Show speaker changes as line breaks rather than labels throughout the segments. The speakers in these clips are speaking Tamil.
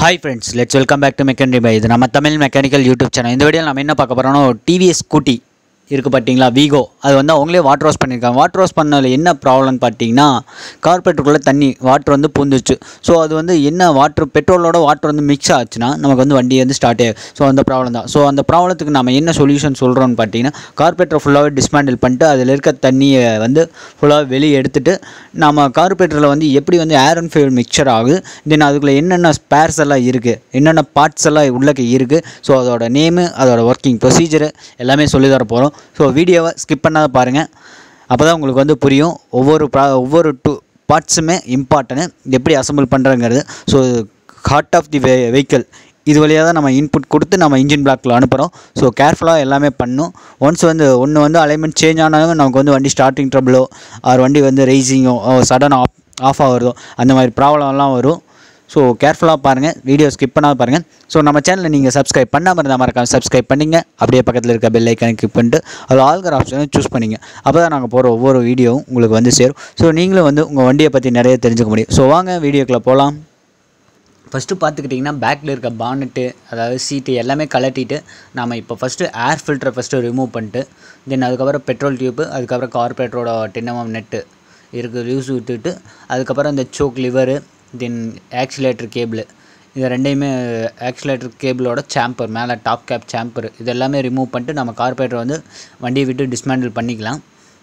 hi friends let's welcome back to mechanic by இது நம்ம தமிழ் மெக்கானிக்கல் யூடியூப் சேனல் இந்த வீடியோவில் நம்ம என்ன பார்க்க போகிறோம்னா டிவிஎஸ் ஸ்கூட்டி இருக்குது பார்த்தீங்களா வீகோ அது வந்து அவங்களே வாட்டர் வாஷ் பண்ணியிருக்காங்க வாட்டர் வாஷ் பண்ணதில் என்ன ப்ராப்ளம்னு பார்த்தீங்கன்னா கார்பரேட்டுக்குள்ளே தண்ணி வாட்டர் வந்து பூந்துச்சு ஸோ அது வந்து என்ன வாட்டர் பெட்ரோலோட வாட்டர் வந்து மிக்ஸ் ஆச்சுன்னா நமக்கு வந்து வண்டி வந்து ஸ்டார்ட் ஆகும் ஸோ அந்த ப்ராப்ளம் தான் ஸோ அந்த ப்ராப்ளத்துக்கு நம்ம என்ன சொல்யூஷன் சொல்கிறோம்னு பார்த்தீங்கன்னா கார்பரேட்டரை ஃபுல்லாகவே டிஸ்மேண்டில் பண்ணிட்டு அதில் இருக்க தண்ணியை வந்து ஃபுல்லாக வெளியே எடுத்துட்டு நம்ம கார்பரேட்டரில் வந்து எப்படி வந்து ஏர் அண்ட் ஃபியூல் மிக்சர் ஆகுது தென் அதுக்குள்ளே என்னென்ன ஸ்பேர்ஸ் எல்லாம் இருக்குது என்னென்ன பார்ட்ஸ் எல்லாம் உள்ளக்க இருக்குது ஸோ அதோட நேமு அதோட ஒர்க்கிங் ப்ரொசீஜரு எல்லாமே சொல்லி தர போகிறோம் ஸோ வீடியோவை ஸ்கிப் பண்ணாத பாருங்கள் அப்போ தான் உங்களுக்கு வந்து புரியும் ஒவ்வொரு ப்ரா ஒவ்வொரு டூ பார்ட்ஸுமே இம்பார்ட்டனு எப்படி அசம்பிள் பண்ணுறங்கிறது ஸோ ஹார்ட் ஆஃப் தி வெ வெஹிக்கிள் இது வழியாக தான் நம்ம இன்புட் கொடுத்து நம்ம இன்ஜின் பிளாக்கில் அனுப்புகிறோம் ஸோ கேர்ஃபுல்லாக எல்லாமே பண்ணும் ஒன்ஸ் வந்து ஒன்று வந்து அலைன்மெண்ட் சேஞ்ச் ஆனாலும் நமக்கு வந்து வண்டி ஸ்டார்டிங் ட்ரபிளோ ஆர் வண்டி வந்து ரைசிங்கோ சடன் ஆஃப் ஆஃப் ஆகிறதோ அந்த மாதிரி ப்ராப்ளம்லாம் வரும் ஸோ கேர்ஃபுல்லாக பாருங்கள் வீடியோ ஸ்கிப் பண்ணாத பாருங்கள் ஸோ நம்ம சேனலை நீங்கள் சப்ஸ்கிரைப் பண்ணாமல் இருந்தால் மறக்காம சப்ஸ்கிரைப் பண்ணிங்க அப்படியே பக்கத்தில் இருக்க பெல் ஐக்கானை கிளிக் பண்ணிட்டு அது ஆல்கர் ஆப்ஷனை சூஸ் பண்ணிங்க அப்போ தான் நாங்கள் போகிற ஒவ்வொரு வீடியோவும் உங்களுக்கு வந்து சேரும் ஸோ நீங்களும் வந்து உங்கள் வண்டியை பற்றி நிறைய தெரிஞ்சுக்க முடியும் ஸோ வாங்க வீடியோக்குள்ளே போகலாம் ஃபஸ்ட்டு பார்த்துக்கிட்டிங்கன்னா பேக்கில் இருக்க பானட்டு அதாவது சீட்டு எல்லாமே கலட்டிட்டு நாம் இப்போ ஃபஸ்ட்டு ஏர் ஃபில்டரை ஃபஸ்ட்டு ரிமூவ் பண்ணிட்டு தென் அதுக்கப்புறம் பெட்ரோல் டியூப்பு அதுக்கப்புறம் கார்பரேட்டரோட டென்னமம் நெட்டு இருக்குது யூஸ் விட்டுட்டு அதுக்கப்புறம் இந்த choke lever then accelerator cable இது ரெண்டையுமே ஆக்சிலேட்டர் கேபிளோட சாம்பர் மேலே டாப் கேப் சாம்பர் இது எல்லாமே ரிமூவ் பண்ணிட்டு நம்ம கார்பரேட்டரை வந்து வண்டியை விட்டு டிஸ்மேண்டில் பண்ணிக்கலாம்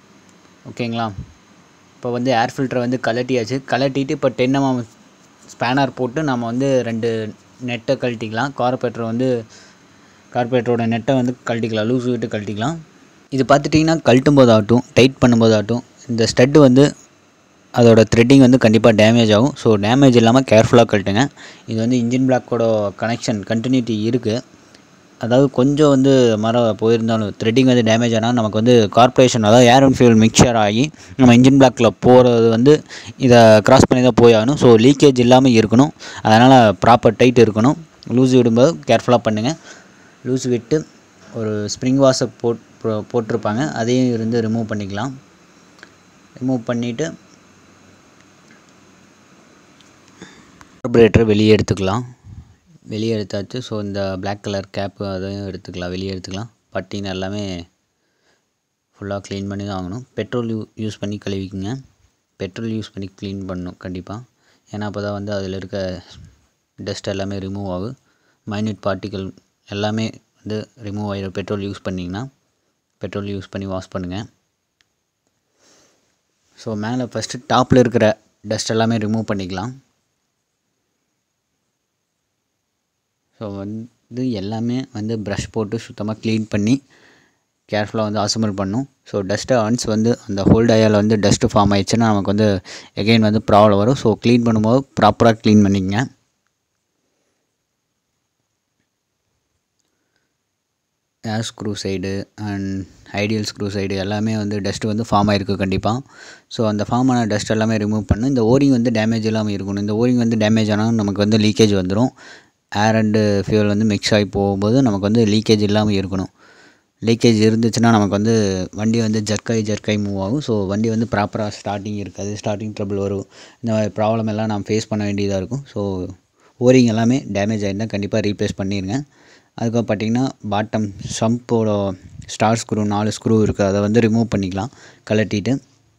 ஓகேங்களா இப்போ வந்து ஏர் ஃபில்டரை வந்து கலட்டியாச்சு கலட்டிட்டு இப்போ டென் எம்எம் ஸ்பேனர் போட்டு நம்ம வந்து ரெண்டு நெட்டை கழட்டிக்கலாம் கார்பரேட்டர் வந்து கார்பரேட்டரோட நெட்டை வந்து கழட்டிக்கலாம் லூஸ் விட்டு கழட்டிக்கலாம் இது பார்த்துட்டிங்கன்னா கழட்டும் போது ஆகட்டும் டைட் பண்ணும்போது ஆகட்டும் இந்த ஸ்டட்டு வந்து அதோட த்ரெட்டிங் வந்து கண்டிப்பாக டேமேஜ் ஆகும் ஸோ டேமேஜ் இல்லாமல் கேர்ஃபுல்லாக கழட்டுங்க இது வந்து இன்ஜின் பிளாக்கோட கனெக்ஷன் கண்டினியூட்டி இருக்குது அதாவது கொஞ்சம் வந்து மரம் போயிருந்தாலும் த்ரெட்டிங் வந்து டேமேஜ் ஆனால் நமக்கு வந்து கார்பரேஷன் அதாவது ஏர் அண்ட் ஃபியூல் மிக்சர் ஆகி நம்ம இன்ஜின் பிளாக்கில் போகிறது வந்து இதை கிராஸ் பண்ணி தான் போய் ஆகணும் ஸோ லீக்கேஜ் இல்லாமல் இருக்கணும் அதனால் ப்ராப்பர் டைட் இருக்கணும் லூஸ் விடும்போது கேர்ஃபுல்லாக பண்ணுங்கள் லூஸ் விட்டு ஒரு ஸ்ப்ரிங் வாஷர் போட் போ- போட்டிருப்பாங்க அதையும் இருந்து ரிமூவ் பண்ணிக்கலாம் ரிமூவ் பண்ணிவிட்டு கார்பரேட்டரை வெளியே எடுத்துக்கலாம் வெளியே எடுத்தாச்சு ஸோ இந்த Black கலர் கேப்பு அதையும் எடுத்துக்கலாம் வெளியே எடுத்துக்கலாம் பட்டின் எல்லாமே ஃபுல்லாக க்ளீன் பண்ணி தான் ஆகணும் பெட்ரோல் யூ யூஸ் பண்ணி கழுவிக்குங்க பெட்ரோல் யூஸ் பண்ணி க்ளீன் பண்ணணும் கண்டிப்பாக ஏன்னா அப்போ தான் வந்து அதில் இருக்க டஸ்ட் எல்லாமே ரிமூவ் ஆகும் மைன்யூட் பார்ட்டிக்கல் எல்லாமே வந்து ரிமூவ் ஆகிடும் பெட்ரோல் யூஸ் பண்ணிங்கன்னா பெட்ரோல் யூஸ் பண்ணி வாஷ் பண்ணுங்கள் ஸோ மேலே ஃபஸ்ட்டு டாப்பில் இருக்கிற டஸ்ட் எல்லாமே ரிமூவ் பண்ணிக்கலாம் ஸோ வந்து எல்லாமே வந்து ப்ரஷ் போட்டு சுத்தமாக க்ளீன் பண்ணி கேர்ஃபுல்லாக வந்து அசம்பிள் பண்ணும் ஸோ டஸ்ட்டை ஒன்ஸ் வந்து அந்த ஹோல்ட் ஐயால் வந்து டஸ்ட்டு ஃபார்ம் ஆயிடுச்சுன்னா நமக்கு வந்து எகெயின் வந்து ப்ராப்ளம் வரும் ஸோ க்ளீன் பண்ணும்போது ப்ராப்பராக க்ளீன் பண்ணிக்கங்க air screw side and idle screw side எல்லாமே வந்து டஸ்ட் வந்து ஃபார்ம் ஆகிருக்கு கண்டிப்பாக ஸோ அந்த ஃபார்ம் ஆன டஸ்ட் எல்லாமே ரிமூவ் பண்ணு இந்த ஓரிங் வந்து டேமேஜ் இல்லாமல் இருக்கணும் இந்த ஓரிங் வந்து டேமேஜ் ஆனால் நமக்கு வந்து லீக்கேஜ் வந்துடும் ஏர் அண்டு ஃபியூல் வந்து மிக்ஸ் ஆகி போகும்போது நமக்கு வந்து லீக்கேஜ் இல்லாமல் இருக்கணும் லீக்கேஜ் இருந்துச்சுன்னா நமக்கு வந்து வண்டி வந்து ஜர்க்காகி ஜர்க்காகி மூவ் ஆகும் ஸோ வண்டி வந்து ப்ராப்பராக ஸ்டார்டிங் இருக்காது ஸ்டார்டிங் ட்ரபிள் வரும் இந்த மாதிரி ப்ராப்ளம் எல்லாம் நாம் ஃபேஸ் பண்ண வேண்டியதாக இருக்கும் ஸோ ஓரிங் எல்லாமே டேமேஜ் ஆகிருந்தால் கண்டிப்பாக ரீப்ளேஸ் பண்ணிடுங்க அதுக்கப்புறம் பார்த்தீங்கன்னா பாட்டம் சம்போட ஸ்டார் ஸ்க்ரூ நாலு ஸ்க்ரூ இருக்குது அதை வந்து ரிமூவ் பண்ணிக்கலாம் கழட்டிட்டு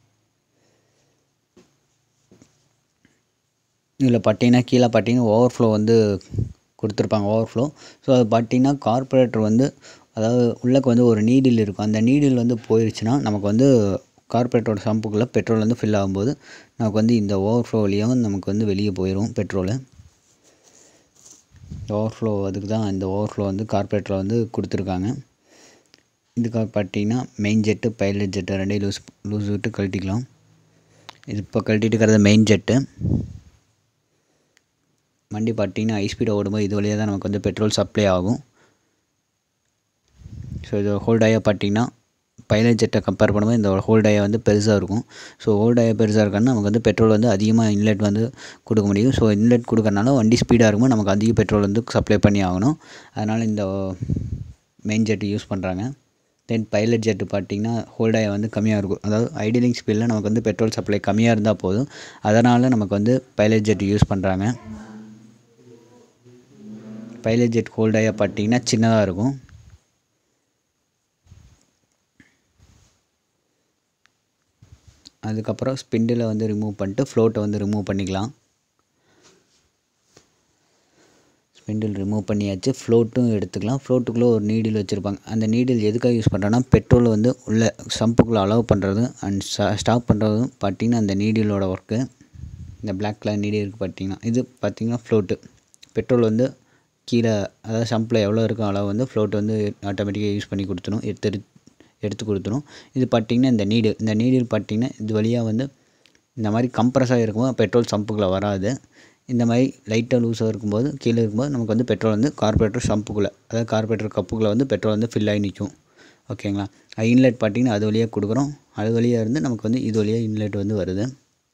இதில் பார்த்தீங்கன்னா கீழே பார்த்தீங்கன்னா ஓவர்ஃப்ளோ வந்து கொடுத்துருப்பாங்க ஓவர்ஃப்ளோ ஸோ அது பார்த்தீங்கன்னா கார்பரேட்டர் வந்து அதாவது உள்ளக்கு வந்து ஒரு நீடில் இருக்கும் அந்த நீடில் வந்து போயிருச்சுன்னா நமக்கு வந்து கார்பரேட்டரோட சம்புக்குள்ளே பெட்ரோல் வந்து ஃபில் ஆகும்போது நமக்கு வந்து இந்த ஓவர்ஃப்ளோ வழியாக நமக்கு வந்து வெளியே போயிடும் பெட்ரோலு ஓவர்ஃப்ளோ அதுக்கு தான் இந்த ஓவர்ஃப்ளோ வந்து கார்பரேட்டரில் வந்து கொடுத்துருக்காங்க இதுக்காக பார்த்தீங்கன்னா மெயின் ஜெட்டு பைலட் ஜெட்டு ரெண்டையும் லூஸ் லூஸ் விட்டு கழட்டிக்கலாம் இது இப்போ கழட்டிட்டு இருக்கிறது மெயின் ஜெட்டு வண்டி பார்த்தீங்கன்னா ஹை ஸ்பீடாக ஓடும்போது இது வழியாக தான் நமக்கு வந்து பெட்ரோல் சப்ளை ஆகும் ஸோ இது ஹோல்டாயாக பார்த்தீங்கன்னா பைலட் ஜெட்டை கம்பேர் பண்ணும்போது இந்த ஹோல்டாயா வந்து பெருசாக இருக்கும் ஸோ ஹோல்டாயா பெருசாக இருக்கன்னா நமக்கு வந்து பெட்ரோல் வந்து அதிகமாக இன்லெட் வந்து கொடுக்க முடியும் ஸோ இன்லெட் கொடுக்கறனால வண்டி ஸ்பீடாக இருக்கும்போது நமக்கு அதிக பெட்ரோல் வந்து சப்ளை பண்ணி ஆகணும் அதனால் இந்த மெயின் ஜெட்டு யூஸ் பண்ணுறாங்க தென் பைலட் ஜெட்டு பார்த்தீங்கன்னா ஹோல்டாயா வந்து கம்மியாக இருக்கும் அதாவது ஐடியலிங் ஸ்பீடில் நமக்கு வந்து பெட்ரோல் சப்ளை கம்மியாக இருந்தால் போதும் அதனால் நமக்கு வந்து பைலட் ஜெட் யூஸ் பண்ணுறாங்க பைலட் ஜெட் ஹோல்டாக பார்த்தீங்கன்னா சின்னதாக இருக்கும் அதுக்கப்புறம் ஸ்பிண்டில் வந்து ரிமூவ் பண்ணிட்டு ஃப்ளோட்டை வந்து ரிமூவ் பண்ணிக்கலாம் ஸ்பிண்டில் ரிமூவ் பண்ணியாச்சு ஃப்ளோட்டும் எடுத்துக்கலாம் ஃப்ளோட்டுக்குள்ளே ஒரு நீடில் வச்சுருப்பாங்க அந்த நீடில் எதுக்காக யூஸ் பண்ணுறோன்னா பெட்ரோல் வந்து உள்ள சம்புக்குள்ளே அலோவ் பண்ணுறது அண்ட் ஸ்டாப் பண்ணுறதும் பார்த்தீங்கன்னா அந்த நீடிலோட ஒர்க்கு இந்த பிளாக் கலர் நீடி இருக்குது பார்த்தீங்கன்னா இது பார்த்தீங்கன்னா ஃப்ளோட்டு பெட்ரோல் வந்து கீழே அதாவது சம்பில் எவ்வளோ இருக்கோ அளவு வந்து ஃப்ளோட் வந்து ஆட்டோமேட்டிக்காக யூஸ் பண்ணி கொடுத்துரும் எடுத்து எடுத்து கொடுத்துரும் இது பார்த்தீங்கன்னா இந்த நீடு இந்த நீடில் பார்த்தீங்கன்னா இது வழியாக வந்து இந்த மாதிரி கம்ப்ரஸாக இருக்கும்போது பெட்ரோல் சம்புக்குள்ளே வராது இந்த மாதிரி லைட்டாக லூஸாக இருக்கும்போது கீழே இருக்கும்போது நமக்கு வந்து பெட்ரோல் வந்து கார்பரேட்டர் சம்புக்குள்ளே அதாவது கார்பரேட்டர் கப்புக்குள்ளே வந்து பெட்ரோல் வந்து ஃபில் ஆகி நிற்கும் ஓகேங்களா இன்லெட் பார்த்தீங்கன்னா அது வழியாக கொடுக்குறோம் அது வழியாக இருந்து நமக்கு வந்து இது வழியாக இன்லெட் வந்து வருது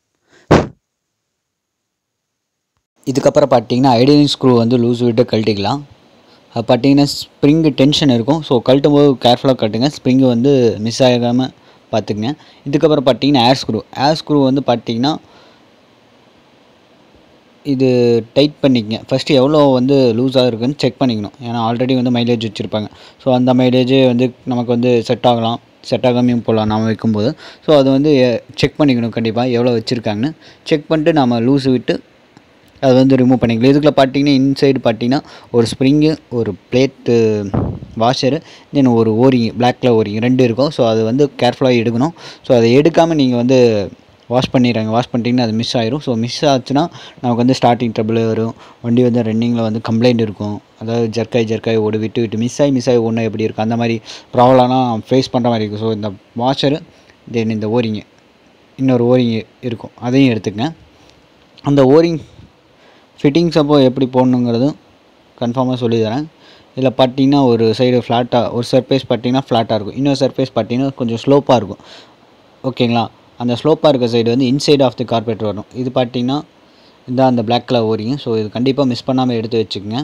இதுக்கப்புறம் பார்த்தீங்கன்னா ஐடியலிங் ஸ்க்ரூ வந்து லூஸ் விட்டு கழட்டிக்கலாம் அது பார்த்தீங்கன்னா ஸ்ப்ரிங்கு டென்ஷன் இருக்கும் ஸோ கழட்டும் போது கேர்ஃபுல்லாக கட்டுங்க ஸ்ப்ரிங்கு வந்து மிஸ் ஆகாமல் பார்த்துக்குங்க இதுக்கப்புறம் பார்த்தீங்கன்னா ஏர் ஸ்க்ரூ ஏர் ஸ்க்ரூ வந்து பார்த்தீங்கன்னா இது டைட் பண்ணிக்கங்க ஃபஸ்ட்டு எவ்வளோ வந்து லூஸாக இருக்குன்னு செக் பண்ணிக்கணும் ஏன்னா ஆல்ரெடி வந்து மைலேஜ் வச்சுருப்பாங்க ஸோ அந்த மைலேஜே வந்து நமக்கு வந்து செட் ஆகலாம் செட் ஆகாமையும் போகலாம் நாம் வைக்கும்போது ஸோ அது வந்து செக் பண்ணிக்கணும் கண்டிப்பாக எவ்வளோ வச்சுருக்காங்கன்னு செக் பண்ணிட்டு நம்ம லூஸ் விட்டு அது வந்து ரிமூவ் பண்ணிக்கலாம் இதுக்குள்ள பார்த்தீங்கன்னா இன்சைடு பார்த்தீங்கன்னா ஒரு ஸ்ப்ரிங்கு ஒரு பிளேட்டு வாஷரு தென் ஒரு ஓரிங் பிளாக் கலர் ஓரிங் ரெண்டு இருக்கும் ஸோ அது வந்து கேர்ஃபுல்லாக எடுக்கணும் ஸோ அதை எடுக்காமல் நீங்கள் வந்து வாஷ் பண்ணிடுறாங்க வாஷ் பண்ணிட்டீங்கன்னா அது மிஸ் ஆயிரும் ஸோ மிஸ் ஆச்சுன்னா நமக்கு வந்து ஸ்டார்டிங் ட்ரபிள் வரும் வண்டி வந்து ரன்னிங்கில் வந்து கம்ப்ளைண்ட் இருக்கும் அதாவது ஜர்க்காய் ஜர்க்காய் ஓடி விட்டு விட்டு மிஸ் ஆகி மிஸ் ஆகி ஒன்று எப்படி இருக்கும் அந்த மாதிரி ப்ராப்ளம்லாம் ஃபேஸ் பண்ணுற மாதிரி இருக்கும் ஸோ இந்த வாஷரு தென் இந்த ஓரிங்கு இன்னொரு ஓரிங் இருக்கும் அதையும் எடுத்துக்கங்க அந்த ஓரிங் ஃபிட்டிங்ஸ் அப்போ எப்படி போடணுங்கிறதும் கன்ஃபார்மாக சொல்லி தரேன் இதில் பார்த்தீங்கன்னா ஒரு சைடு ஃப்ளாட்டாக ஒரு சர்ஃபேஸ் பார்த்தீங்கன்னா ஃப்ளாட்டாக இருக்கும் இன்னொரு சர்ஃபேஸ் பார்த்தீங்கன்னா கொஞ்சம் ஸ்லோப்பாக இருக்கும் ஓகேங்களா அந்த ஸ்லோப்பாக இருக்க சைடு வந்து இன்சைட் ஆஃப் தி கார்பெட் வரும் இது பார்த்தீங்கன்னா இதான் அந்த பிளாக் கலர் ஓரிங்க ஸோ இது கண்டிப்பாக மிஸ் பண்ணாமல் எடுத்து வச்சுக்கோங்க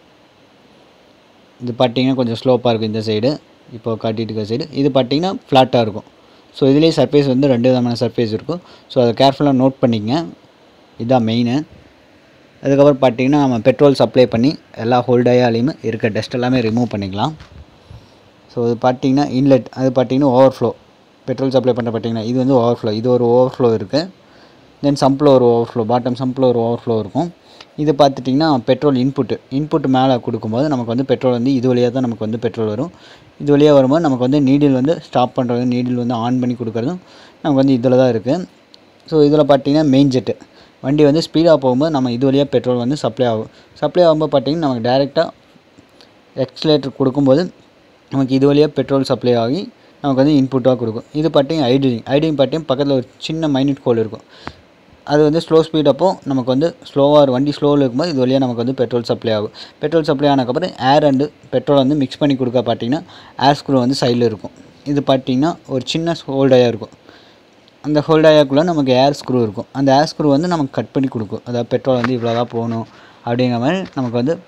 இது பார்த்தீங்கன்னா கொஞ்சம் ஸ்லோப்பாக இருக்கும் இந்த சைடு இப்போ காட்டிட்டு இருக்க சைடு இது பார்த்தீங்கன்னா ஃப்ளாட்டாக இருக்கும் ஸோ இதுலேயே சர்ஃபேஸ் வந்து ரெண்டு விதமான சர்ஃபேஸ் இருக்கும் ஸோ அதை கேர்ஃபுல்லாக நோட் பண்ணிக்கங்க இதுதான் மெயினு அதுக்கப்புறம் பார்த்தீங்கன்னா நம்ம பெட்ரோல் சப்ளை பண்ணி எல்லா ஹோல்டையாலையுமே இருக்க டஸ்ட் எல்லாமே ரிமூவ் பண்ணிக்கலாம் ஸோ இது பார்த்தீங்கன்னா இன்லெட் அது பார்த்தீங்கன்னா ஓவர்ஃப்ளோ பெட்ரோல் சப்ளை பண்ணுற பார்த்தீங்கன்னா இது வந்து ஓவர்ஃப்ளோ இது ஒரு ஓவர்ஃப்ளோ இருக்குது தென் சம்பில் ஒரு ஓவர்ஃப்ளோ பாட்டம் சம்பில் ஒரு ஓவர்ஃப்ளோ இருக்கும் இது பார்த்துட்டிங்கன்னா பெட்ரோல் இன்புட்டு இன்புட் மேலே கொடுக்கும்போது நமக்கு வந்து பெட்ரோல் வந்து இது வழியாக தான் நமக்கு வந்து பெட்ரோல் வரும் இது வழியாக வரும்போது நமக்கு வந்து நீடில் வந்து ஸ்டாப் பண்ணுறது நீடில் வந்து ஆன் பண்ணி கொடுக்குறதும் நமக்கு வந்து இதில் தான் இருக்குது ஸோ இதில் பார்த்தீங்கன்னா மெயின் ஜெட்டு வண்டி வந்து ஸ்பீடாக போகும்போது நம்ம இது வழியாக பெட்ரோல் வந்து சப்ளை ஆகும் சப்ளை ஆகும்போது பார்த்தீங்கன்னா நமக்கு டேரெக்டாக எக்ஸ்லேட்டர் கொடுக்கும்போது நமக்கு இது வழியாக பெட்ரோல் சப்ளை ஆகி நமக்கு வந்து இன்புட்டாக கொடுக்கும் இது பார்த்தீங்கன்னா ஐடிங் ஐடிங் பார்த்தீங்கன்னா பக்கத்தில் ஒரு சின்ன மைனட் ஹோல் இருக்கும் அது வந்து ஸ்லோ ஸ்பீட் அப்போ நமக்கு வந்து ஸ்லோவாக வண்டி ஸ்லோவில் இருக்கும்போது இது வழியாக நமக்கு வந்து பெட்ரோல் சப்ளை ஆகும் பெட்ரோல் சப்ளை ஆனதுக்கப்புறம் ஏர் அண்டு பெட்ரோல் வந்து மிக்ஸ் பண்ணி கொடுக்க பார்த்தீங்கன்னா ஏர் ஸ்க்ரூ வந்து சைடில் இருக்கும் இது பார்த்தீங்கன்னா ஒரு சின்ன ஹோல்டாயாக இருக்கும் அந்த ஹோல்டாயாக்குள்ளே நமக்கு ஏர் ஸ்க்ரூ இருக்கும் அந்த ஏர் ஸ்க்ரூ வந்து நமக்கு கட் பண்ணி கொடுக்கும் அதாவது பெட்ரோல் வந்து இவ்வளோ தான் போகணும் அப்படிங்கிற மாதிரி நமக்கு வந்து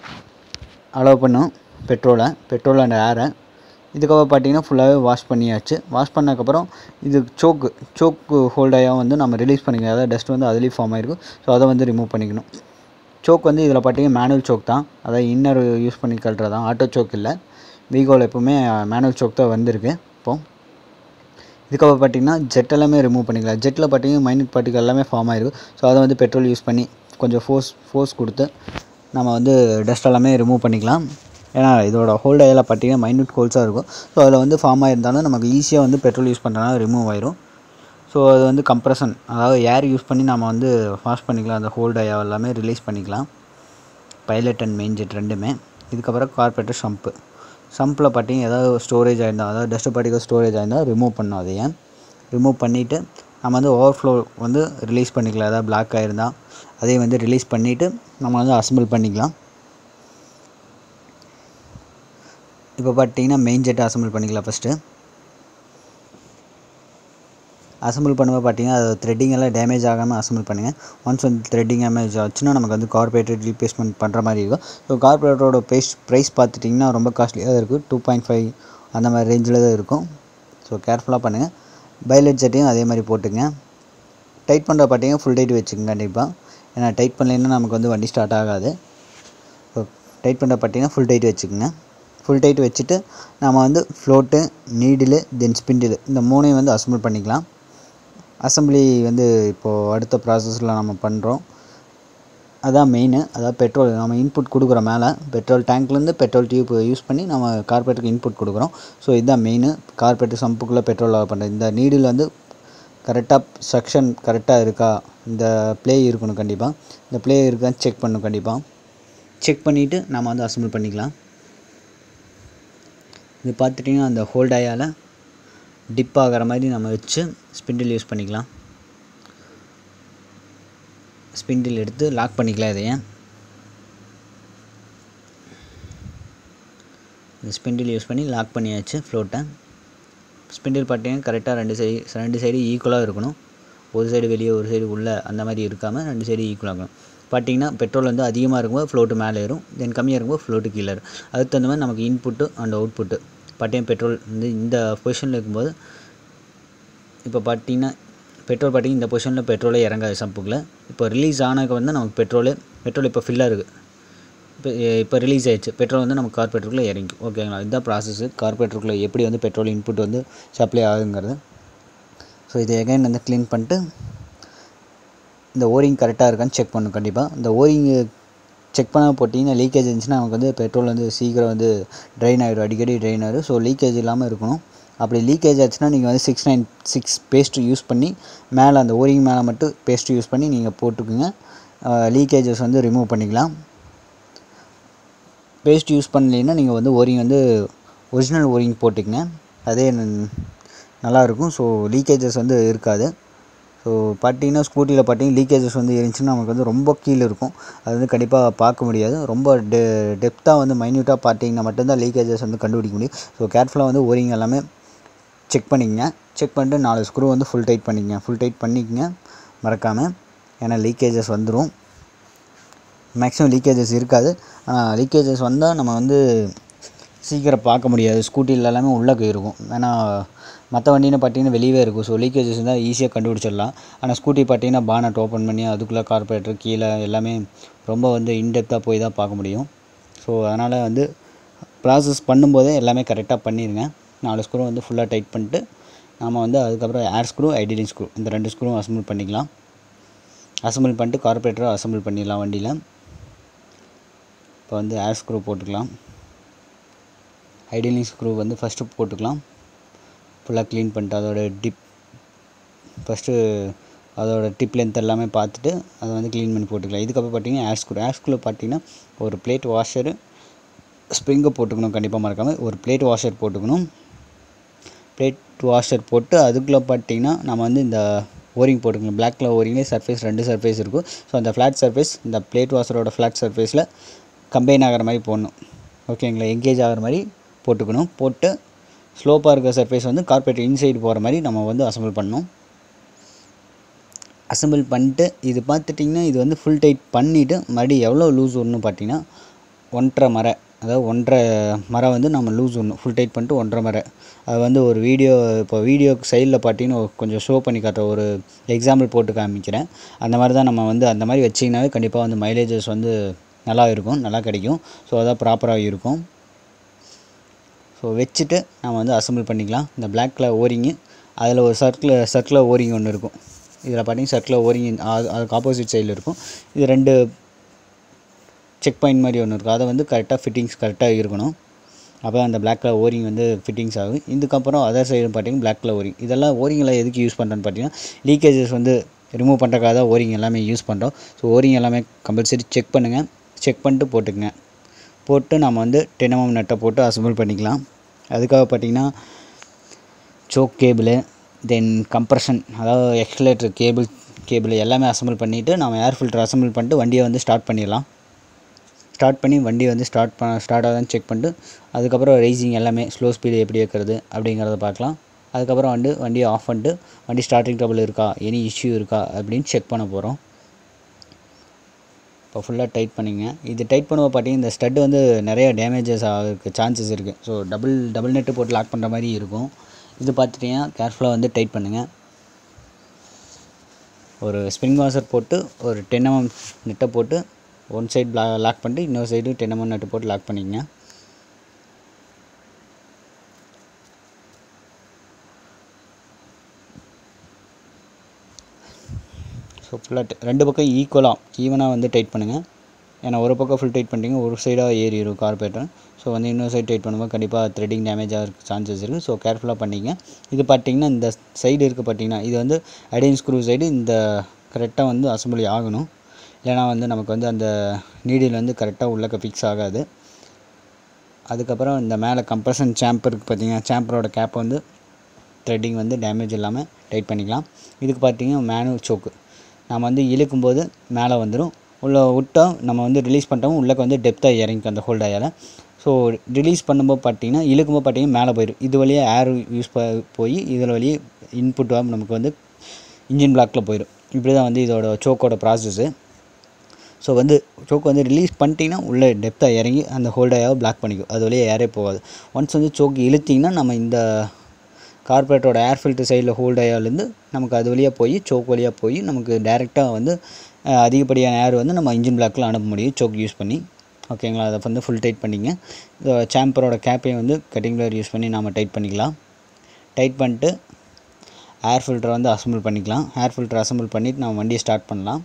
அலோவ் பண்ணும் பெட்ரோலை பெட்ரோல் அண்ட் ஏரை இதுக்கப்புறம் பார்த்தீங்கன்னா ஃபுல்லாகவே வாஷ் பண்ணியாச்சு வாஷ் பண்ணதுக்கப்புறம் இது சோக்கு சோக்கு ஹோல்டாயாக வந்து நம்ம ரிலீஸ் பண்ணிக்கணும் அதாவது டஸ்ட் வந்து அதுலேயும் ஃபார்ம் ஆகிருக்கும் ஸோ அதை வந்து ரிமூவ் பண்ணிக்கணும் சோக் வந்து இதில் பார்த்தீங்கன்னா மேனுவல் சோக் தான் அதாவது இன்னர் யூஸ் பண்ணி கழட்டுறது தான் ஆட்டோ சோக் இல்லை வீகோவில் எப்போவுமே மேனுவல் சோக் தான் வந்திருக்கு இப்போது இதுக்கப்புறம் பார்த்தீங்கன்னா ஜெட் எல்லாமே ரிமூவ் பண்ணிக்கலாம் ஜெட்டில் பார்த்தீங்கன்னா மைனட் பார்ட்டிகல் எல்லாமே ஃபார்ம் ஆகிருக்கும் ஸோ அதை வந்து பெட்ரோல் யூஸ் பண்ணி கொஞ்சம் ஃபோர்ஸ் ஃபோர்ஸ் கொடுத்து நம்ம வந்து டஸ்ட் எல்லாமே ரிமூவ் பண்ணிக்கலாம் ஏன்னா இதோட ஹோல்டையில் பார்த்தீங்கன்னா மைனூட் ஹோல்ஸாக இருக்கும் ஸோ அதில் வந்து ஃபார்ம் ஆகிருந்தாலும் நமக்கு ஈஸியாக வந்து பெட்ரோல் யூஸ் பண்ணுறதுனால ரிமூவ் ஆயிரும் ஸோ அது வந்து கம்ப்ரஷன் அதாவது ஏர் யூஸ் பண்ணி நம்ம வந்து வாஷ் பண்ணிக்கலாம் அந்த ஹோல்டையா எல்லாமே ரிலீஸ் பண்ணிக்கலாம் பைலட் அண்ட் மெயின் ஜெட் ரெண்டுமே இதுக்கப்புறம் கார்பரேட்டர் ஷம்ப்பு சம்பில் பார்த்தீங்கன்னா ஏதாவது ஸ்டோரேஜ் ஆயிருந்தால் அதாவது டஸ்ட் பார்ட்டிகல் ஸ்டோரேஜ் ஆயிருந்தால் ரிமூவ் பண்ணோம் அதையே ரிமூவ் பண்ணிவிட்டு நம்ம வந்து ஓவர்ஃப்ளோ வந்து ரிலீஸ் பண்ணிக்கலாம் ஏதாவது பிளாக் ஆயிருந்தால் அதையும் வந்து ரிலீஸ் பண்ணிவிட்டு நம்ம வந்து அசம்பிள் பண்ணிக்கலாம் இப்போ பார்த்தீங்கன்னா மெயின் ஜெட்டை அசம்பிள் பண்ணிக்கலாம் ஃபஸ்ட்டு அசம்பிள் பண்ணும்போது பார்த்தீங்கன்னா அது த்ரெட்டிங் எல்லாம் டேமேஜ் ஆகாமல் அசம்பிள் பண்ணுங்கள் ஒன்ஸ் வந்து த்ரெட்டிங் டேமேஜ் ஆச்சுன்னா நமக்கு வந்து கார்பரேட்டர் ரீப்ளேஸ்மெண்ட் பண்ணுற மாதிரி இருக்கும் ஸோ கார்பரேட்டரோட ப்ரைஸ் ப்ரைஸ் பார்த்துட்டிங்கன்னா ரொம்ப காஸ்ட்லியாக தான் இருக்குது டூ பாயிண்ட் ஃபைவ் அந்த மாதிரி ரேஞ்சில் தான் இருக்கும் ஸோ கேர்ஃபுல்லாக பண்ணுங்கள் பைலட் செட்டையும் அதே மாதிரி போட்டுங்க டைட் பண்ணுற பார்த்தீங்கன்னா ஃபுல் டைட் வச்சுக்கோங்க கண்டிப்பாக ஏன்னா டைட் பண்ணலைன்னா நமக்கு வந்து வண்டி ஸ்டார்ட் ஆகாது ஸோ டைட் பண்ண பார்த்தீங்கன்னா ஃபுல் டைட் வச்சுக்கோங்க ஃபுல் டைட் வச்சுட்டு நம்ம வந்து ஃப்ளோட்டு நீடிலு தென் ஸ்பிண்டில் இந்த மூணையும் வந்து அசம்பிள் பண்ணிக்கலாம் அசம்பிளி வந்து இப்போது அடுத்த ப்ராசஸில் நம்ம பண்ணுறோம் அதான் மெயின் அதாவது பெட்ரோல் நம்ம இன்புட் கொடுக்குறோம் மேலே பெட்ரோல் டேங்க்லேருந்து பெட்ரோல் டியூப் யூஸ் பண்ணி நம்ம கார்பரேட்டுக்கு இன்புட் கொடுக்குறோம் ஸோ இதுதான் மெயின் கார்பரேட் சம்புக்குள்ளே பெட்ரோல் பண்ணுறது இந்த நீடில் வந்து கரெக்டாக செக்ஷன் கரெக்டாக இருக்கா இந்த ப்ளே இருக்கணும் கண்டிப்பாக இந்த ப்ளே இருக்கான்னு செக் பண்ணணும் கண்டிப்பாக செக் பண்ணிவிட்டு நம்ம வந்து அசம்பிள் பண்ணிக்கலாம் இது பார்த்துட்டிங்கன்னா அந்த ஹோல்ட் ஆயால் டிப் ஆகிற மாதிரி நம்ம வச்சு ஸ்பிண்டில் யூஸ் பண்ணிக்கலாம் ஸ்பிண்டில் எடுத்து லாக் பண்ணிக்கலாம் இதையே இந்த ஸ்பிண்டில் யூஸ் பண்ணி லாக் பண்ணியாச்சு ஃப்ளோட்டை ஸ்பிண்டில் பார்த்தீங்கன்னா கரெக்டாக ரெண்டு சைடு ரெண்டு சைடு ஈக்குவலாக இருக்கணும் ஒரு சைடு வெளியே ஒரு சைடு உள்ளே அந்த மாதிரி இருக்காமல் ரெண்டு சைடு ஈக்குவலாக இருக்கணும் பார்த்தீங்கன்னா பெட்ரோல் வந்து அதிகமாக இருக்கும்போது ஃப்ளோட்டு மேலே ஏறும் தென் கம்மியாக இருக்கும்போது ஃப்ளோட்டு கீழே ஏறும் அதுக்கு தகுந்த மாதிரி நமக்கு இன்புட்டு அண்ட் அவுட்புட்டு பார்த்தீங்கன்னா பெட்ரோல் வந்து இந்த பொசிஷனில் இருக்கும்போது இப்போ பார்த்தீங்கன்னா பெட்ரோல் பார்த்தீங்கன்னா இந்த பொசிஷனில் பெட்ரோலே இறங்காது சம்புக்கில் இப்போ ரிலீஸ் ஆனக்கு வந்து நமக்கு பெட்ரோலு பெட்ரோல் இப்போ ஃபில்லாக இருக்குது இப்போ இப்போ ரிலீஸ் ஆயிடுச்சு பெட்ரோல் வந்து நம்ம கார்பரேட்டருக்குள்ளே இறங்கி ஓகேங்களா இதுதான் ப்ராசஸ்ஸு கார்பரேட்டருக்குள்ளே எப்படி வந்து பெட்ரோல் இன்புட் வந்து சப்ளை ஆகுங்கிறது ஸோ இதை எகைன் வந்து க்ளீன் பண்ணிட்டு இந்த ஓரிங் கரெக்டாக இருக்கான்னு செக் பண்ணணும் கண்டிப்பாக இந்த ஓரிங்கு செக் பண்ண போட்டிங்கன்னா லீக்கேஜ் இருந்துச்சுன்னா நமக்கு வந்து பெட்ரோல் வந்து சீக்கிரம் வந்து ட்ரைன் ஆகிடும் அடிக்கடி ட்ரைன் ஆகிடும் ஸோ லீக்கேஜ் இல்லாமல் இருக்கணும் அப்படி லீக்கேஜ் ஆச்சுன்னா நீங்கள் வந்து six nine six paste use பண்ணி மேலே அந்த ஓரிங் மேலே மட்டும் பேஸ்ட்டு யூஸ் பண்ணி நீங்கள் போட்டுக்குங்க லீக்கேஜஸ் வந்து ரிமூவ் பண்ணிக்கலாம் பேஸ்ட் யூஸ் பண்ணலைன்னா நீங்கள் வந்து ஓரிங் வந்து ஒரிஜினல் ஓரிங் போட்டுக்கங்க அதே ந- நல்லாயிருக்கும் ஸோ லீக்கேஜஸ் வந்து இருக்காது ஸோ பார்த்தீங்கன்னா ஸ்கூட்டியில் பார்த்தீங்கன்னா லீக்கேஜஸ் வந்து இருந்துச்சுன்னா நமக்கு வந்து ரொம்ப கீழே இருக்கும் அது வந்து கண்டிப்பாக பார்க்க முடியாது ரொம்ப டெ டெப்த்தாக வந்து மைன்யூட்டாக பார்த்தீங்கன்னா மட்டும்தான் லீக்கேஜஸ் வந்து கண்டுபிடிக்க முடியும் ஸோ கேர்ஃபுல்லாக வந்து ஓரிங் எல்லாமே செக் பண்ணிக்கங்க செக் பண்ணிட்டு நாலு ஸ்க்ரூ வந்து ஃபுல் டைட் பண்ணிக்கங்க ஃபுல் டைட் பண்ணிக்கங்க மறக்காமல் ஏன்னா லீக்கேஜஸ் வந்துடும் மேக்ஸிமம் லீக்கேஜஸ் இருக்காது லீக்கேஜஸ் வந்தால் நம்ம வந்து சீக்கிரம் பார்க்க முடியாது ஸ்கூட்டியில் எல்லாமே உள்ளே இருக்கும் ஏன்னா மற்ற வண்டின்னு பார்த்தீங்கன்னா வெளியவே இருக்கும் ஸோ லீக்கேஜஸ் இருந்தால் ஈஸியாக கண்டுபிடிச்சிடலாம் ஆனால் ஸ்கூட்டி பார்த்தீங்கன்னா பானட் ஓப்பன் பண்ணி அதுக்குள்ளே கார்பரேட்டர் கீழே எல்லாமே ரொம்ப வந்து இன்டெப்த்தாக போய் தான் பார்க்க முடியும் ஸோ அதனால் வந்து ப்ராசஸ் பண்ணும்போதே எல்லாமே கரெக்டாக பண்ணிடுங்க நாலு ஸ்க்ரூ வந்து ஃபுல்லாக டைட் பண்ணிட்டு நாம் வந்து அதுக்கப்புறம் ஏர் ஸ்க்ரூ ஐடிலிங் ஸ்க்ரூ இந்த ரெண்டு ஸ்க்ரூவும் அசம்பிள் பண்ணிக்கலாம் அசம்பிள் பண்ணிட்டு கார்பரேட்டரை அசம்பிள் பண்ணிடலாம் வண்டியில் இப்போ வந்து ஏர் ஸ்க்ரூ போட்டுக்கலாம் ஐடியலிங் ஸ்க்ரூ வந்து ஃபஸ்ட்டு போட்டுக்கலாம் ஃபுல்லாக க்ளீன் பண்ணிட்டு அதோட டிப் ஃபஸ்ட்டு அதோட டிப் லென்த் எல்லாமே பார்த்துட்டு அதை வந்து க்ளீன் பண்ணி போட்டுக்கலாம் இதுக்கப்புறம் பார்த்தீங்கன்னா ஏர் ஸ்க்ரூ ஏர் ஸ்க்ரூ பார்த்தீங்கன்னா ஒரு பிளேட் வாஷரு ஸ்ப்ரிங்கை போட்டுக்கணும் கண்டிப்பாக மறக்காமல் ஒரு பிளேட் வாஷர் போட்டுக்கணும் பிளேட் வாஷர் போட்டு அதுக்குள்ளே பார்த்தீங்கன்னா நம்ம வந்து இந்த ஓரிங் போட்டுக்கணும் பிளாக் கலர் ஓரிங்லேயே சர்ஃபேஸ் ரெண்டு சர்ஃபேஸ் இருக்கும் ஸோ அந்த ஃப்ளாட் சர்ஃபேஸ் இந்த பிளேட் வாஷரோட ஃப்ளாட் சர்ஃபேஸில் கம்பைன் ஆகிற மாதிரி போடணும் ஓகேங்களா எங்கேஜ் ஆகிற மாதிரி போட்டுக்கணும் போட்டு ஸ்லோப்பாக இருக்க சர்ஃபேஸ் வந்து கார்பரேட் இன்சைடு போகிற மாதிரி நம்ம வந்து அசம்பிள் பண்ணணும் அசம்பிள் பண்ணிட்டு இது பார்த்துட்டிங்கன்னா இது வந்து ஃபுல் டைட் பண்ணிவிட்டு மறுபடியும் எவ்வளோ லூஸ் வரணும் பார்த்தீங்கன்னா ஒன்றரை மரை அதாவது ஒன்றரை மரை வந்து நம்ம லூஸ் வரணும் ஃபுல் டைட் பண்ணிட்டு ஒன்றரை மரை அது வந்து ஒரு வீடியோ இப்போ வீடியோக்கு சைடில் பார்த்தீங்கன்னா கொஞ்சம் ஷோ பண்ணி காட்டுற ஒரு எக்ஸாம்பிள் போட்டு காமிக்கிறேன் அந்த மாதிரி தான் நம்ம வந்து அந்த மாதிரி வச்சிங்கனாவே கண்டிப்பாக வந்து மைலேஜஸ் வந்து நல்லா இருக்கும் நல்லா கிடைக்கும் ஸோ அதான் ப்ராப்பராக இருக்கும் ஸோ வச்சுட்டு நம்ம வந்து அசம்பிள் பண்ணிக்கலாம் இந்த பிளாக் கலர் ஓரிங்கு அதில் ஒரு சர்க்கிள் சர்க்கிளர் ஓரிங் ஒன்று இருக்கும் இதில் பார்த்தீங்கன்னா சர்க்கிளர் ஓரிங் அது அதுக்கு ஆப்போசிட் சைடில் இருக்கும் இது ரெண்டு செக் பாயிண்ட் மாதிரி ஒன்று இருக்கும் அதை வந்து கரெக்டாக ஃபிட்டிங்ஸ் கரெக்டாக இருக்கணும் அப்போ அந்த பிளாக் கலர் ஓரிங் வந்து ஃபிட்டிங்ஸ் ஆகும் இதுக்கப்புறம் அதர் சைடு பார்த்தீங்கன்னா பிளாக் கலர் ஓரிங் இதெல்லாம் ஓரிங்கில் எதுக்கு யூஸ் பண்ணுறேன்னு பார்த்தீங்கன்னா லீக்கேஜஸ் வந்து ரிமூவ் பண்ணுறக்காக தான் ஓரிங் எல்லாமே யூஸ் பண்ணுறோம் ஸோ ஓரிங் எல்லாமே கம்பல்சரி செக் பண்ணுங்கள் செக் பண்ணிட்டு போட்டுக்கங்க போட்டு நம்ம வந்து டென் எம்எம் நட்டை போட்டு அசம்பிள் பண்ணிக்கலாம் அதுக்காக பார்த்தீங்கன்னா சோக் கேபிளு தென் கம்ப்ரஷன் அதாவது எக்ஸ்லேட்டர் கேபிள் கேபிள் எல்லாமே அசம்பிள் பண்ணிவிட்டு நம்ம ஏர் ஃபில்டர் அசம்பிள் பண்ணிட்டு வண்டியை வந்து ஸ்டார்ட் பண்ணிடலாம் ஸ்டார்ட் பண்ணி வண்டி வந்து ஸ்டார்ட் பண்ண ஸ்டார்ட் ஆகுதான்னு செக் பண்ணிட்டு அதுக்கப்புறம் ரைசிங் எல்லாமே ஸ்லோ ஸ்பீடு எப்படி வைக்கிறது அப்படிங்கிறத பார்க்கலாம் அதுக்கப்புறம் வந்து வண்டியை ஆஃப் பண்ணிட்டு வண்டி ஸ்டார்டிங் ட்ரபிள் இருக்கா எனி இஷ்யூ இருக்கா அப்படின்னு செக் பண்ண போகிறோம் இப்போ ஃபுல்லாக டைட் பண்ணிங்க இது டைட் பண்ணுவோம் பார்த்தீங்கன்னா இந்த ஸ்டட் வந்து நிறைய டேமேஜஸ் ஆகிறதுக்கு சான்சஸ் இருக்குது ஸோ டபுள் டபுள் நெட்டு போட்டு லாக் பண்ணுற மாதிரி இருக்கும் இது பார்த்துட்டிங்கன்னா கேர்ஃபுல்லாக வந்து டைட் பண்ணுங்கள் ஒரு ஸ்ப்ரிங் வாஷர் போட்டு ஒரு டென் எம்எம் நெட்டை போட்டு ஒன் சைடு ப்ளா லாக் பண்ணிட்டு இன்னொரு சைடு டென் எம்எம் நட்டு போட்டு லாக் பண்ணிக்கங்க ஸோ ஃபுல்லாக ரெண்டு பக்கம் ஈக்குவலாக ஈவனாக வந்து டைட் பண்ணுங்கள் ஏன்னா ஒரு பக்கம் ஃபுல் டைட் பண்ணிட்டீங்க ஒரு சைடாக ஏறிடும் கார்பரேட்டர் ஸோ வந்து இன்னொரு சைடு டைட் பண்ணும்போது கண்டிப்பாக த்ரெட்டிங் டேமேஜ் ஆகிறதுக்கு சான்சஸ் இருக்குது ஸோ கேர்ஃபுல்லாக பண்ணிங்க இது பார்த்தீங்கன்னா இந்த சைடு இருக்குது பார்த்தீங்கன்னா இது வந்து அடைன் ஸ்க்ரூ சைடு இந்த கரெக்டாக வந்து அசம்பிளி ஆகணும் இல்லைனா வந்து நமக்கு வந்து அந்த நீடில் வந்து கரெக்டாக உள்ளக்க ஃபிக்ஸ் ஆகாது அதுக்கப்புறம் இந்த மேலே கம்ப்ரஷன் சாம்ப் இருக்குது பார்த்தீங்கன்னா சாம்பரோட கேப் வந்து த்ரெட்டிங் வந்து டேமேஜ் இல்லாமல் டைட் பண்ணிக்கலாம் இதுக்கு பார்த்தீங்கன்னா மேனுவல் சோக்கு நம்ம வந்து இழுக்கும்போது மேலே வந்துடும் உள்ளே விட்டால் நம்ம வந்து ரிலீஸ் பண்ணிட்டோம் உள்ளே வந்து டெப்த்தாக இறங்கிக்கும் அந்த ஹோல்டாயால் ஸோ ரிலீஸ் பண்ணும்போது பார்த்தீங்கன்னா இழுக்கும்போது பார்த்தீங்கன்னா மேலே போயிடும் இது வழியாக ஏர் யூஸ் ப போய் இதில் வழியே இன்புட்டாக நமக்கு வந்து இன்ஜின் பிளாக்கில் போயிடும் இப்படி தான் வந்து இதோட சோக்கோட ப்ராசஸ்ஸு ஸோ வந்து சோக்கு வந்து ரிலீஸ் பண்ணிட்டீங்கன்னா உள்ளே டெப்த்தாக இறங்கி அந்த ஹோல்டையாக பிளாக் பண்ணிக்கும் அது வழியாக ஏரே போகாது ஒன்ஸ் வந்து சோக்கு இழுத்திங்கன்னா நம்ம இந்த கார்பரேட்டரோட ஏர் ஃபில்டர் சைடில் ஹோல்டையாலேருந்து நமக்கு அது வழியாக போய் சோக் வழியாக போய் நமக்கு டேரெக்டாக வந்து அஹ், அதிகப்படியான ஏர் வந்து நம்ம இன்ஜின் பிளாக்கில் அனுப்ப முடியும் சோக் யூஸ் பண்ணி ஓகேங்களா அதை வந்து ஃபுல் டைட் பண்ணிங்க சாம்பரோட கேப்பையும் வந்து கட்டிங் பிளேயர் யூஸ் பண்ணி நாம் டைட் பண்ணிக்கலாம் டைட் பண்ணிட்டு ஏர் ஃபில்டரை வந்து அசம்பிள் பண்ணிக்கலாம் ஏர் ஃபில்டர் அசம்பிள் பண்ணிவிட்டு நம்ம வண்டியை ஸ்டார்ட் பண்ணலாம்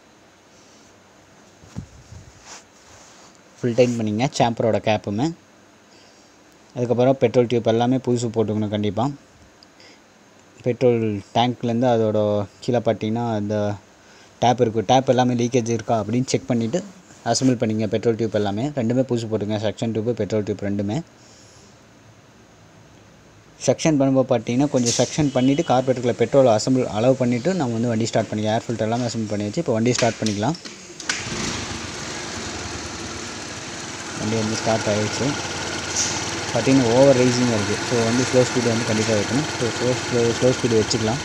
ஃபுல் டைட் பண்ணிங்க சாம்பரோட கேப்புமே அதுக்கப்புறம் பெட்ரோல் டியூப் எல்லாமே புதுசு போட்டுக்கணும் கண்டிப்பாக பெட்ரோல் டேங்க்லேருந்து அதோட கீழே பார்த்தீங்கன்னா அந்த டேப் இருக்குது டேப் எல்லாமே லீக்கேஜ் இருக்கா அப்படின்னு செக் பண்ணிவிட்டு அசம்பிள் பண்ணிங்க பெட்ரோல் டியூப் எல்லாமே ரெண்டுமே புதுசு போட்டுங்க செக்ஷன் டியூப்பு பெட்ரோல் டியூப் ரெண்டுமே செக்ஷன் பண்ணும்போது பார்த்தீங்கன்னா கொஞ்சம் செக்ஷன் பண்ணிவிட்டு கார்பரேட்டரில் பெட்ரோல் அசம்பிள் அலோவ் பண்ணிவிட்டு நம்ம வந்து வண்டி ஸ்டார்ட் பண்ணிக்கலாம் ஏர் ஃபில்டர் எல்லாமே அசம்பிள் பண்ணி வச்சு இப்போ வண்டி ஸ்டார்ட் பண்ணிக்கலாம் வண்டி வந்து ஸ்டார்ட் ஆகிடுச்சு பார்த்தீங்கன்னா ஓவர் ரைசிங்காக இருக்குது ஸோ வந்து ஸ்லோ ஸ்பீடு வந்து கண்டிப்பாக வைக்கணும் so slow slow slow speed வச்சுக்கலாம்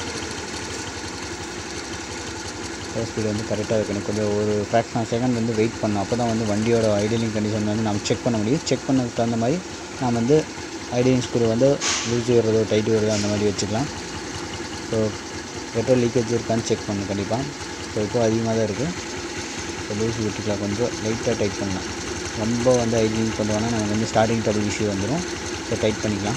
ஸ்லோ ஸ்பீடு வந்து கரெக்டாக வைக்கணும் கொஞ்சம் ஒரு ஃப்ராக்ஷன் ஆஃப் செகண்ட் வந்து வெயிட் பண்ணணும் அப்போ தான் வந்து வண்டியோட ஐடியலிங் கண்டிஷன் வந்து நம்ம செக் பண்ண முடியும் செக் பண்ணதுக்கு தகுந்த மாதிரி நாம் வந்து ஐடியலிங் ஸ்க்ரூ வந்து லூஸ் வருதோ டைட் வருதோ அந்த மாதிரி வச்சுக்கலாம் ஸோ பெட்ரோல் லீக்கேஜ் இருக்கான்னு செக் பண்ணணும் கண்டிப்பாக ஸோ இப்போ அதிகமாக தான் இருக்குது ஸோ லூஸ் விட்டுக்கலாம் கொஞ்சம் லைட்டாக டைட் பண்ணலாம் ரொம்ப வந்து ஐடியலிங் கொண்டு போனால் நமக்கு வந்து ஸ்டார்டிங் ட்ரபிள் இஷ்யூ வந்துடும் ஸோ டைட் பண்ணிக்கலாம்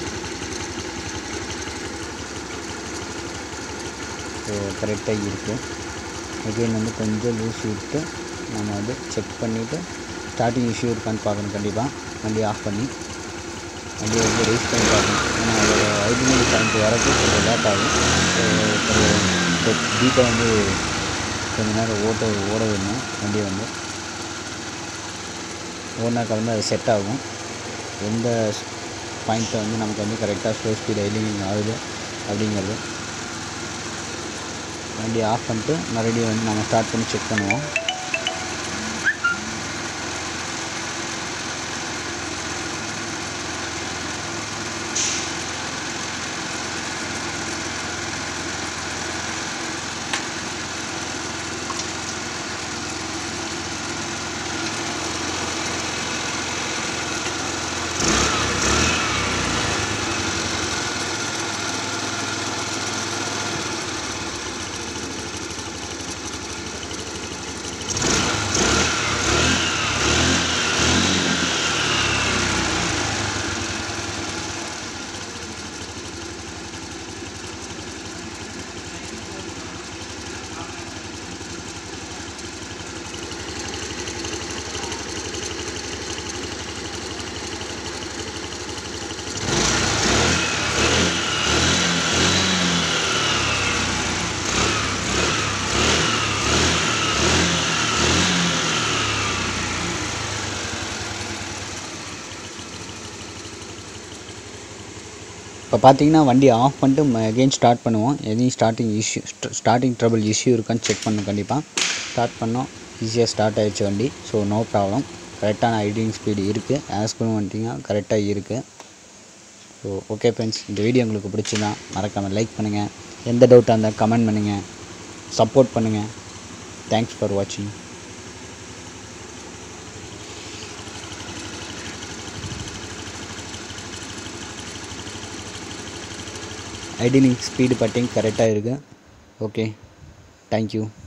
ஸோ கரெக்டாக இருக்குது அகெயின் வந்து கொஞ்சம் லூஸ் விட்டு நம்ம வந்து செக் பண்ணிவிட்டு ஸ்டார்டிங் இஷ்யூ இருக்கான்னு பார்க்கணும் கண்டிப்பாக வண்டி ஆஃப் பண்ணி வண்டியை வந்து ரேஸ் பண்ணி பார்க்கணும் ஏன்னா அதோட ஐடியல் கரண்ட் வரது கொஞ்சம் லேட் ஆகும் ஸோ டீப்பாக வந்து கொஞ்ச நேரம் ஓட்ட ஓட விடணும் வண்டியை வந்து ஓடினாக்க வந்து அது செட் ஆகும் எந்த பாயிண்ட்டை வந்து நமக்கு வந்து கரெக்டாக ஸ்லோ ஸ்பீட் ஐலிங் ஆகுது அப்படிங்கிறது வண்டி ஆஃப் பண்ணிட்டு மறுபடியும் வந்து நம்ம ஸ்டார்ட் பண்ணி செக் பண்ணுவோம் இப்போ பார்த்தீங்கன்னா வண்டி ஆஃப் பண்ணிட்டு அகெயின் ஸ்டார்ட் பண்ணுவோம் எதையும் starting issue starting trouble issue இருக்கான்னு செக் பண்ணணும் கண்டிப்பாக ஸ்டார்ட் பண்ணோம் ஈஸியாக ஸ்டார்ட் ஆயிடுச்சு வண்டி ஸோ நோ ப்ராப்ளம் கரெக்டான ஐடிங் ஸ்பீடு இருக்குது ஆஸ்குன்னு வந்துட்டிங்கன்னா கரெக்டாக இருக்குது ஸோ ஓகே ஃப்ரெண்ட்ஸ் இந்த வீடியோ உங்களுக்கு பிடிச்சிருந்தா மறக்காமல் லைக் பண்ணுங்கள் எந்த டவுட்டாக இருந்தால் கமெண்ட் பண்ணுங்கள் சப்போர்ட் பண்ணுங்கள் தேங்க்ஸ் ஃபார் வாட்சிங் ஐடிலிங் ஸ்பீடு பட்டிங் கரெக்டாக இருக்குது ஓகே தேங்க்யூ